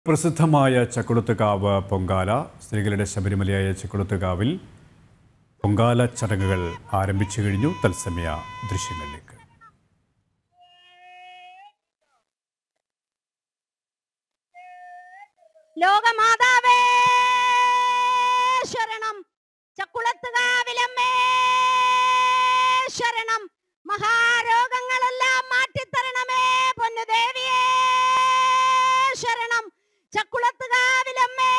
പ്രസിദ്ധമായ ചക്കുളത്തുകാവ് പൊങ്കാല സ്ത്രീകളുടെ ശബരിമലയായ ചക്കുളത്തുകാവിൽ പൊങ്കാല ചടങ്ങുകൾ ആരംഭിച്ചു കഴിഞ്ഞു തത്സമയ ദൃശ്യങ്ങളിലേക്ക് ലോകമാതാവേ ശരണം ചക്കുളത്തുകാവിലമ്മേ ശരണം മഹാരോഗങ്ങളെല്ലാം മാറ്റിത്തരണമേ പൊന്നുദേവിയേ ശരണം ചക്കുളത്തുകാവിലമ്മേ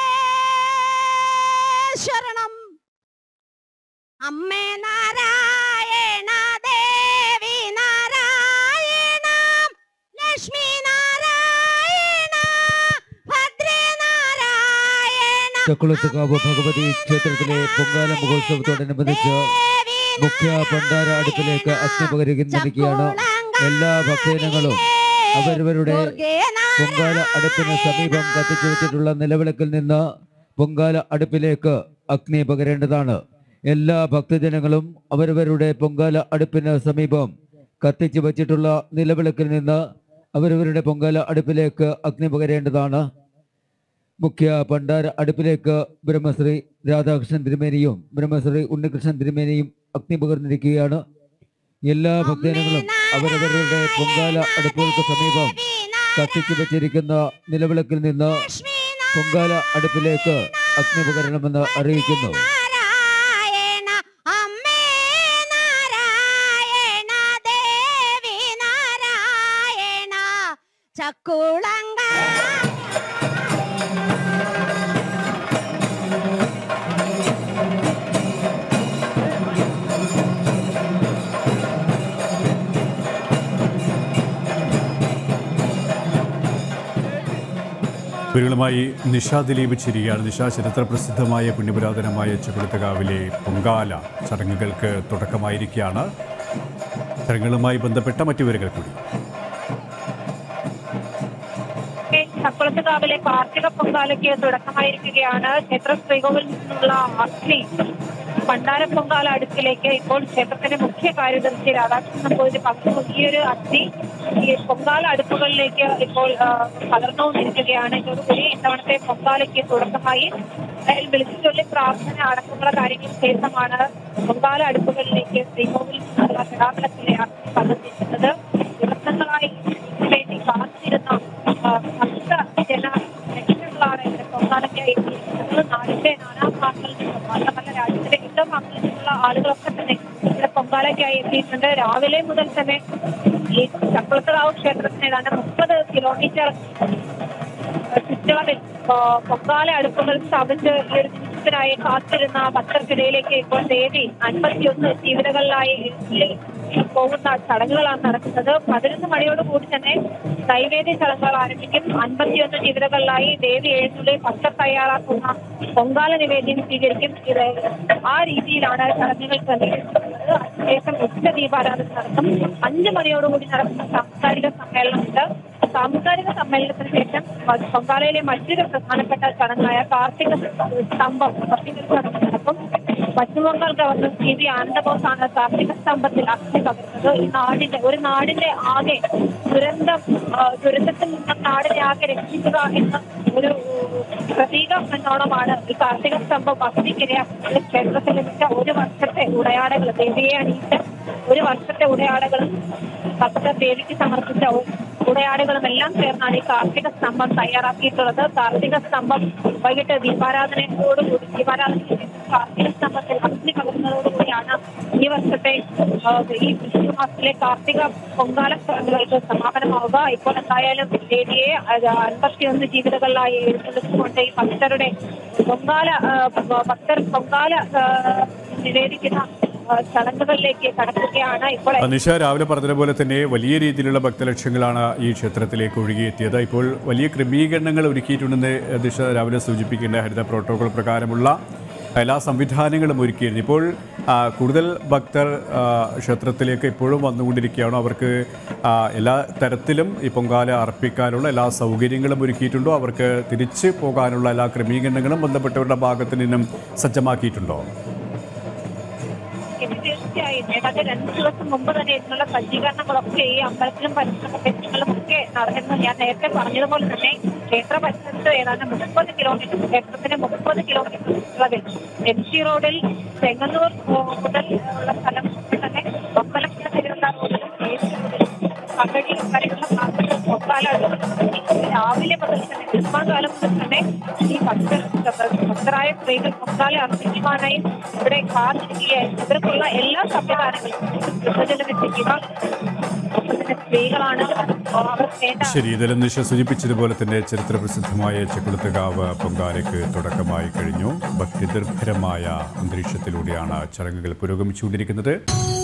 ശരണം അമ്മേ നാരായണ ദേവി നാരായണ ലക്ഷ്മി നാരായണ ഭദ്രേ നാരായണ ചക്കുളത്തുകാവ് ഭഗവതി ക്ഷേത്രത്തിലെ പൊങ്കാല മഹോത്സവത്തോടനുബന്ധിച്ച് മുഖ്യ ഭണ്ഡാര അടുപ്പിലേക്ക് അഗ്നി പകരിക്കുന്നതിരിക്കുകയാണ് എല്ലാ ഭക്തജനങ്ങളും അവരവരുടെ പൊങ്കാല അടുപ്പിന് സമീപം കത്തിച്ചു വെച്ചിട്ടുള്ള നിലവിളക്കിൽ നിന്ന് പൊങ്കാല അടുപ്പിലേക്ക് അഗ്നി പകരേണ്ടതാണ് എല്ലാ ഭക്തജനങ്ങളും അവരവരുടെ പൊങ്കാല അടുപ്പിന് സമീപം കത്തിച്ചു വച്ചിട്ടുള്ള നിലവിളക്കിൽ നിന്ന് അവരവരുടെ പൊങ്കാല അടുപ്പിലേക്ക് അഗ്നി പകരേണ്ടതാണ് മുഖ്യ ഭണ്ഡാര അടുപ്പിലേക്ക് ബ്രഹ്മശ്രീ രാധാകൃഷ്ണൻ തിരുമേനിയും ബ്രഹ്മശ്രീ ഉണ്ണികൃഷ്ണൻ തിരുമേനിയും അഗ്നി പകർന്നിരിക്കുകയാണ് എല്ലാ ഭക്തജനങ്ങളും അവരവരുടെ പൊങ്കാല അടുപ്പുകൾക്ക് സമീപം കത്തിച്ചു വെച്ചിരിക്കുന്ന നിലവിളക്കിൽ നിന്ന് പൊങ്കാല അടുപ്പിലേക്ക് അഗ്നി പകരണമെന്ന് അറിയിക്കുന്നു നാരായണ അമ്മേ നാരായണ ദേവി നാരായണ ചക്കുളങ്ക വിവരങ്ങളുമായി നിഷ ദിലീപ് ചിരിയാണ് നിഷ ചരിത്ര പ്രസിദ്ധമായ പുണ്യപുരാതനമായ ചക്കുളത്തുകാവിലെ പൊങ്കാല ചടങ്ങുകൾക്ക് തുടക്കമായിരിക്കുകയാണ് ചടങ്ങുകളുമായി ബന്ധപ്പെട്ട മറ്റു വിവരങ്ങൾ കൂടി ചക്കുളത്തുകാവിലെ കാർത്തിക പൊങ്കാലയ്ക്ക് തുടക്കമായിരിക്കുകയാണ് ക്ഷേത്ര ശ്രീകോവിൽ നിന്നുള്ള അഗ്നി പണ്ടാര പൊങ്കാല അടുക്കിലേക്ക് ഇപ്പോൾ ക്ഷേത്രത്തിന്റെ മുഖ്യ കാര്യദർശി രാധാകൃഷ്ണൻ നമ്പൂതിരി പകർന്നു ഈ ഒരു അഗ്നി ഈ പൊങ്കാല അടുപ്പുകളിലേക്ക് ഇപ്പോൾ ആ, പകർന്നുകൊണ്ടിരിക്കുകയാണ് ഇതോടുകൂടി ഇത്തവണത്തെ പൊങ്കാലയ്ക്ക് തുടക്കമായി അതിൽ വിളിച്ചു ചൊല്ലി പ്രാർത്ഥന അടക്കമുള്ള കാര്യങ്ങൾക്ക് ശേഷമാണ് പൊങ്കാല അടുപ്പുകളിലേക്ക് ശ്രീകോവിൽ നിന്നുള്ള കിടാവിളക്കിലെ അഗ്നി പകർന്നിരിക്കുന്നത് ദിവസങ്ങളായി ഇതിനു വേണ്ടി കാത്തിരുന്ന ആ, ഭക്ത ജന ലക്ഷങ്ങളാണ് ഇവിടെ പൊങ്കാലയ്ക്കായി എത്തിയിരിക്കുന്നത് നാടിന്റെ നാനാഭാഗങ്ങളിൽ നിന്നും മാത്രമല്ല രാജ്യത്തിന്റെ വിവിധ ഭാഗങ്ങളിൽ നിന്നുള്ള ആളുകളൊക്കെ തന്നെ ഇവിടെ പൊങ്കാലയ്ക്കായി എത്തിയിട്ടുണ്ട് രാവിലെ മുതൽ തന്നെ ഈ ചക്കുളത്തുകാവ് ക്ഷേത്രത്തിന് ഏതാണ്ട് മുപ്പത് കിലോമീറ്റർ ചുറ്റളവിൽ ആ, പൊങ്കാല അടുപ്പുകൾ സ്ഥാപിച്ച് ഈ ഒരു നിമിഷത്തിനായി കാത്തിരുന്ന ഭക്തർക്കിടയിലേക്ക് ഇപ്പോൾ ദേവി അൻപത്തിയൊന്ന് ജീവിതങ്ങളിലായി എഴുന്നള്ളി പോകുന്ന ചടങ്ങുകളാണ് നടക്കുന്നത് പതിനൊന്ന് മണിയോട് കൂടി തന്നെ നൈവേദ്യ ചടങ്ങുകൾ ആരംഭിക്കും അൻപത്തിയൊന്ന് ജീവിതങ്ങളിലായി ദേവി എഴുന്നള്ളി ഭക്തർ തയ്യാറാക്കുന്ന പൊങ്കാല നിവേദ്യം സ്വീകരിക്കും ഇത് ആ രീതിയിലാണ് ചടങ്ങുകൾ ക്രമീകരിച്ചിട്ടുള്ളത് അതിനുശേഷം ഉച്ച ദീപാരാധന നടക്കും അഞ്ചു മണിയോടുകൂടി നടക്കുന്ന സാംസ്കാരിക സമ്മേളനമുണ്ട് സാംസ്കാരിക സമ്മേളനത്തിന് ശേഷം പൊങ്കാലയിലെ മറ്റൊരു പ്രധാനപ്പെട്ട ചടങ്ങായ കാർത്തിക സ്തംഭം കാർത്തിക ചടങ്ങ് നടക്കും പശ്ചിമബംഗാൾ ഗവർണർ സി വി ആനന്ദബോസാണ് കാർത്തിക സ്തംഭത്തിൽ അഗ്നി പകർന്നത് ഈ നാടിന്റെ ഒരു നാടിന്റെ ആകെ ദുരന്തം ആ, ദുരന്തത്തിൽ നിന്നും നാടിനെ ആകെ രക്ഷിക്കുക എന്ന ഒരു പ്രതീകം എന്നോണമാണ് ഈ കാർത്തിക സ്തംഭം അഗ്നിക്കിരയാക്കുന്നത് ക്ഷേത്രത്തിൽ ലഭിച്ച ഒരു വർഷത്തെ ഉടയാടകൾ ദേവിയെ അണിയിച്ച ഒരു വർഷത്തെ ഉടയാടകളും ഭക്തർ ദേവിക്ക് സമർപ്പിച്ച ഉ- ഉടയാടകളും എല്ലാം ചേർന്നാണ് ഈ കാർത്തിക സ്തംഭം തയ്യാറാക്കിയിട്ടുള്ളത് കാർത്തിക സ്തംഭം വൈകിട്ട് ദീപാരാധനയോടുകൂടി ദീപാരാധനയ്ക്ക് ശേഷം കാർത്തിക സ്തംഭത്തിൽ അഗ്നി പകർന്നതോടുകൂടിയാണ് ഈ വർഷത്തെ ആ, ഈ വിഷു മാസത്തിലെ കാർത്തിക പൊങ്കാല ചടങ്ങുകൾക്ക് സമാപനമാവുക ഇപ്പോൾ എന്തായാലും ദേവിയെ അത് അൻപത്തിയൊന്ന് ജീവിതങ്ങളിലായി എഴുന്നള്ളിച്ചുകൊണ്ട് ഈ ഭക്തരുടെ പൊങ്കാല ആ, ഭക്തർ പൊങ്കാല ആ, നിവേദിക്കുന്ന ആ, ചടങ്ങുകളിലേക്ക് കടക്കുകയാണ് ഇപ്പോൾ നിഷ രാവിലെ പറഞ്ഞതുപോലെ തന്നെ വലിയ രീതിയിലുള്ള ഭക്തലക്ഷ്യങ്ങളാണ് ഈ ക്ഷേത്രത്തിലേക്ക് ഒഴുകിയെത്തിയത് ഇപ്പോൾ വലിയ ക്രമീകരണങ്ങൾ ഒരുക്കിയിട്ടുണ്ടെന്ന് ദിശ രാവിലെ സൂചിപ്പിക്കേണ്ട ഹരിത പ്രോട്ടോകോൾ പ്രകാരമുള്ള എല്ലാ സംവിധാനങ്ങളും ഒരുക്കിയിരുന്നു ഇപ്പോൾ ആ, കൂടുതൽ ഭക്തർ ആ, ക്ഷേത്രത്തിലേക്ക് ഇപ്പോഴും വന്നുകൊണ്ടിരിക്കുകയാണോ അവർക്ക് ആ, എല്ലാ തരത്തിലും ഈ പൊങ്കാല അർപ്പിക്കാനുള്ള എല്ലാ സൗകര്യങ്ങളും ഒരുക്കിയിട്ടുണ്ടോ അവർക്ക് തിരിച്ചു പോകാനുള്ള എല്ലാ ക്രമീകരണങ്ങളും ബന്ധപ്പെട്ടവരുടെ ഭാഗത്തു നിന്നും സജ്ജമാക്കിയിട്ടുണ്ടോ ഇത് തീർച്ചയായും ഏതാണ്ട് രണ്ട് ദിവസം മുമ്പ് തന്നെ ഇതിനുള്ള സജ്ജീകരണങ്ങളൊക്കെ ഈ അമ്പലത്തിലും പരിസര പ്രദേശങ്ങളിലും ഒക്കെ നടന്നു ഞാൻ നേരത്തെ പറഞ്ഞതുപോലെ തന്നെ ക്ഷേത്ര പരിസരത്ത് ഏതാണ്ട് മുപ്പത് കിലോമീറ്റർ ക്ഷേത്രത്തിന് മുപ്പത് കിലോമീറ്റർ ചുറ്റളവിൽ എം ജി റോഡിൽ ചെങ്ങന്നൂർ മുതൽ ഉള്ള സ്ഥലം തന്നെ ഒമ്പലക്കര തിരുവല്ല റോഡിലും പകഴി വരെയുള്ള ഭാഗത്ത് പൊക്കാല രാവിലെ മുതൽ തന്നെ നിർമ്മാകാലം മുതൽ തന്നെ ഈ ഭക്തർ ഭക്തരായ സ്ത്രീകൾ പൊക്കാല അർപ്പിക്കുവാനായി ഇവിടെ കാത്തിരിക്കുകയായിരുന്നു ഇവർക്കുള്ള എല്ലാ സംവിധാനങ്ങളും ശുദ്ധജലം എത്തിക്കുക ഒപ്പം തന്നെ സ്ത്രീകളാണ് അവർ വേണ്ട ശരി ഇതെല്ലാം നിശ സൂചിപ്പിച്ചതുപോലെ തന്നെ ചരിത്ര പ്രസിദ്ധമായ ചെക്കുളത്തുകാവ് പൊങ്കാലയ്ക്ക് തുടക്കമായി കഴിഞ്ഞു ഭക്തിദുർഭരമായ അന്തരീക്ഷത്തിലൂടെയാണ് ചടങ്ങുകൾ പുരോഗമിച്ചുകൊണ്ടിരിക്കുന്നത്